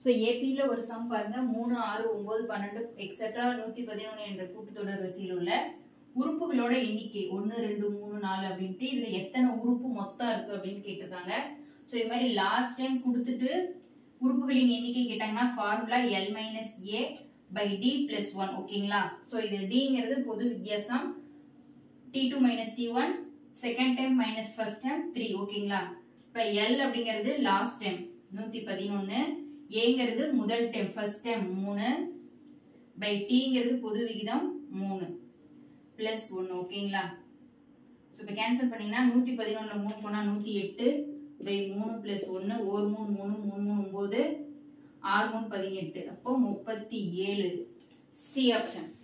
so ஏபியில் ஒரு some பாருங்க மூணு ஆறு ஒன்பது பன்னெண்டு எக்ஸெட்ரா நூற்றி பதினொன்று என்ற கூட்டுத்தொடர் வரிசையில் உள்ள உறுப்புகளோட எண்ணிக்கை ஒன்று ரெண்டு மூணு நாலு அப்படின்ட்டு இதில் எத்தனை உறுப்பு மொத்தம் இருக்கு அப்படின்னு கேட்டிருக்காங்க ஸோ இது மாதிரி லாஸ்ட் டைம் கொடுத்துட்டு உறுப்புகளின் எண்ணிக்கை கேட்டாங்கன்னா formula L minus A by D plus one ஓகேங்களா ஸோ இது டிங்கிறது பொது வித்தியாசம் D two minus D one second time minus first time three ஓகேங்களா இப்போ எல் அப்படிங்கிறது லாஸ்ட் டைம் நூற்றி பதினொன்று ஏங்கிறது முதல் டைம் ஃபர்ஸ்ட் டைம் மூணு பை டிங்கிறது பொது விகிதம் மூணு ப்ளஸ் ஒன்று ஓகேங்களா ஸோ இப்போ கேன்சல் பண்ணிங்கன்னா நூற்றி பதினொன்றில் மூணு போனால் நூற்றி எட்டு பை மூணு ப்ளஸ் ஒன்று ஒரு மூணு மூணு மூணு மூணு ஒம்பது ஆறு மூணு பதினெட்டு அப்போ முப்பத்தி ஏழு சி ஆப்ஷன்